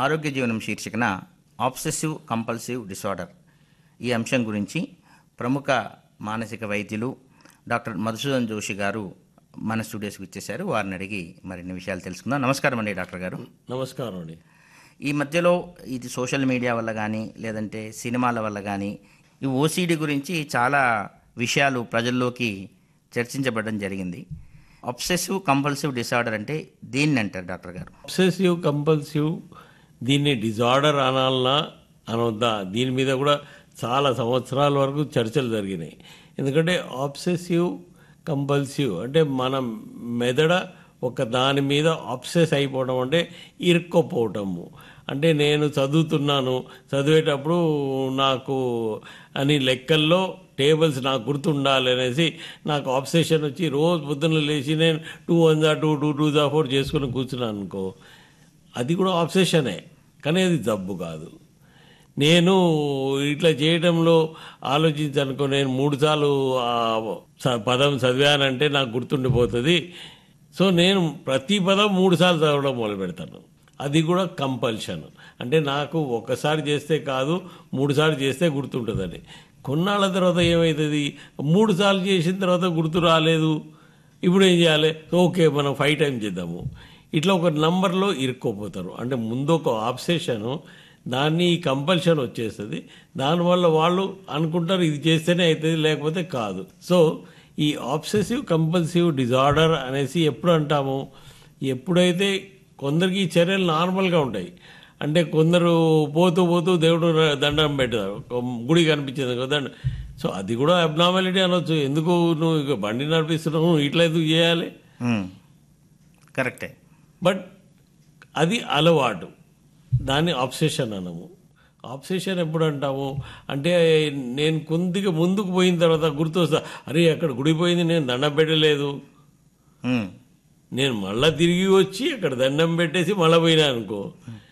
ఆరోగ్య జీవనం శీర్షికన ఆబ్సెసివ్ కంపల్సివ్ డిసార్డర్ ఈ అంశం గురించి ప్రముఖ మానసిక వైద్యులు డాక్టర్ మధుసూదన్ జోషి గారు మన స్టూడియోస్కి ఇచ్చేశారు వారిని అడిగి మరిన్ని విషయాలు తెలుసుకుందాం నమస్కారం అండి డాక్టర్ గారు నమస్కారం అండి ఈ మధ్యలో ఇది సోషల్ మీడియా వల్ల కానీ లేదంటే సినిమాల వల్ల కానీ ఈ ఓసీడీ గురించి చాలా విషయాలు ప్రజల్లోకి చర్చించబడడం జరిగింది అబ్సెసివ్ కంపల్సివ్ డిసార్డర్ అంటే దేన్ని అంటారు డాక్టర్ గారు అబ్సెసివ్ కంపల్సివ్ దీన్ని డిజార్డర్ అనాలనా అనొద్దా దీని మీద కూడా చాలా సంవత్సరాల వరకు చర్చలు జరిగినాయి ఎందుకంటే ఆబ్సెసివ్ కంపల్సివ్ అంటే మన మెదడ ఒక దాని మీద ఆబ్సెస్ అయిపోవడం అంటే ఇరుక్కోపోవటము అంటే నేను చదువుతున్నాను చదివేటప్పుడు నాకు అని లెక్కల్లో టేబుల్స్ నాకు గుర్తుండాలి అనేసి నాకు ఆబ్సెషన్ వచ్చి రోజు పొద్దున్న లేచి నేను టూ వన్ జా టూ టూ టూ జా ఫోర్ చేసుకుని కూర్చున్నాను అనుకో అది కూడా ఆబ్సెషనే కానీ అది జబ్బు కాదు నేను ఇట్లా చేయడంలో ఆలోచించనుకో నేను మూడు సార్లు ఆ స- పదం చదివానంటే నాకు గుర్తుండిపోతుంది సో నేను ప్రతి పదం మూడు సార్లు చదవడం మొదలు పెడతాను అది కూడా కంపల్షన్ అంటే నాకు ఒక్కసారి చేస్తే కాదు మూడు సార్లు చేస్తే గుర్తుంటుందని కొన్నాళ్ళ తర్వాత ఏమవుతుంది మూడు సార్లు చేసిన తర్వాత గుర్తు రాలేదు ఇప్పుడు ఏం చేయాలి ఓకే మనం ఫైవ్ టైం చేద్దాము ఇట్లా ఒక నంబర్లో ఇరుక్కోపోతారు అంటే ముందు ఒక ఆబ్సెషన్ దాన్ని కంపల్షన్ వచ్చేస్తుంది దానివల్ల వాళ్ళు అనుకుంటారు ఇది చేస్తేనే అవుతుంది లేకపోతే కాదు సో ఈ ఆబ్సెసివ్ కంపల్సివ్ డిజార్డర్ అనేసి ఎప్పుడు అంటాము ఎప్పుడైతే కొందరికి ఈ చర్యలు నార్మల్గా ఉంటాయి అంటే కొందరు పోతూ పోతూ దేవుడు దండం పెడతారు ఒక గుడి కనిపించింది కదా దండం సో అది కూడా అబ్నార్మాలిటీ అనొచ్చు ఎందుకు నువ్వు ఇక బండి నడిపిస్తున్నావు ఇట్లా ఎందుకు చేయాలి మ్మ్. కరెక్టే బట్ అది అలవాటు దాన్ని ఆబ్సెషన్ అనము ఆబ్సెషన్ ఎప్పుడు అంటాము అంటే నేను కొద్దిగా ముందుకు పోయిన తర్వాత గుర్తొస్తా అరే అక్కడ గుడి పోయింది నేను దండం పెట్టలేదు మ్మ్. నేను మళ్ళా తిరిగి వచ్చి అక్కడ దండం పెట్టేసి మళ్ళీ పోయినా అనుకో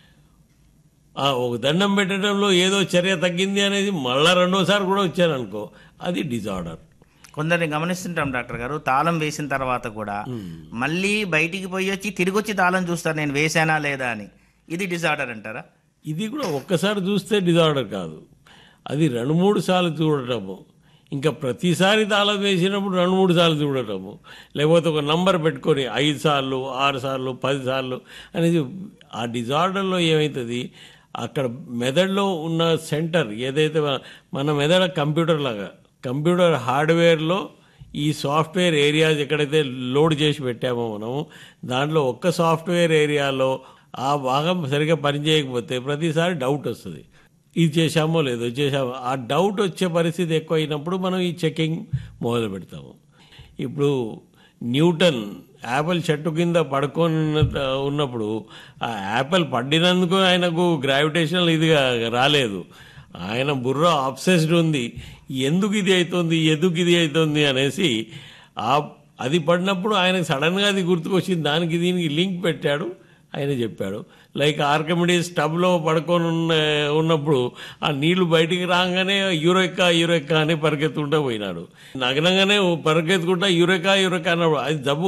ఆ ఒక దండం పెట్టడంలో ఏదో చర్య తగ్గింది అనేది మళ్ళా రెండోసారి కూడా వచ్చాను అనుకో అది డిజార్డర్ కొందరిని గమనిస్తుంటాం డాక్టర్ గారు తాళం వేసిన తర్వాత కూడా మళ్ళీ బయటికి పోయి వచ్చి తిరిగి వచ్చి తాళం చూస్తారు నేను వేసానా లేదా అని ఇది డిజార్డర్ అంటారా ఇది కూడా ఒక్కసారి చూస్తే డిజార్డర్ కాదు అది రెండు మూడు సార్లు చూడటము ఇంకా ప్రతిసారి తాళం వేసినప్పుడు రెండు మూడు సార్లు చూడటము లేకపోతే ఒక నంబర్ పెట్టుకొని ఐదు సార్లు ఆరు సార్లు పది సార్లు అనేది ఆ డిజార్డర్లో ఏమవుతుంది అక్కడ మెదడులో ఉన్న సెంటర్ ఏదైతే మన- మన మెదడ కంప్యూటర్ లాగా కంప్యూటర్ హార్డ్వేర్లో ఈ సాఫ్ట్వేర్ ఏరియాస్ ఎక్కడైతే లోడ్ చేసి పెట్టామో మనము దాంట్లో ఒక్క సాఫ్ట్వేర్ ఏరియాలో ఆ భాగం సరిగ్గా పనిచేయకపోతే ప్రతిసారి డౌట్ వస్తుంది ఇది చేశామో లేదో చేశామో ఆ డౌట్ వచ్చే పరిస్థితి ఎక్కువ అయినప్పుడు మనం ఈ చెకింగ్ మొదలు పెడతాము ఇప్పుడు న్యూటన్ యాపిల్ చెట్టు కింద పడుకొని ఉన్న- ఉన్నప్పుడు ఆ యాపిల్ పడినందుకు ఆయనకు గ్రావిటేషనల్ ఇదిగా రాలేదు ఆయన బుర్ర అబ్సెస్డ్ ఉంది ఎందుకు ఇది అవుతుంది ఎందుకు ఇది అవుతుంది అనేసి ఆ అది పడినప్పుడు ఆయనకు సడన్గా అది గుర్తుకొచ్చింది దానికి దీనికి లింక్ పెట్టాడు ఆయన చెప్పాడు లైక్ ఆర్కమిడీస్ టబ్లో పడుకొని ఉన్న ఉన్నప్పుడు ఆ నీళ్లు బయటికి రాగానే యూరెక్క యూరెక్క అని పరిగెత్తుకుంటూ పోయినాడు నగ్నంగానే పరిగెత్తుకుంటా యూరెకా యూరెకా అన్నప్పుడు అది జబ్బు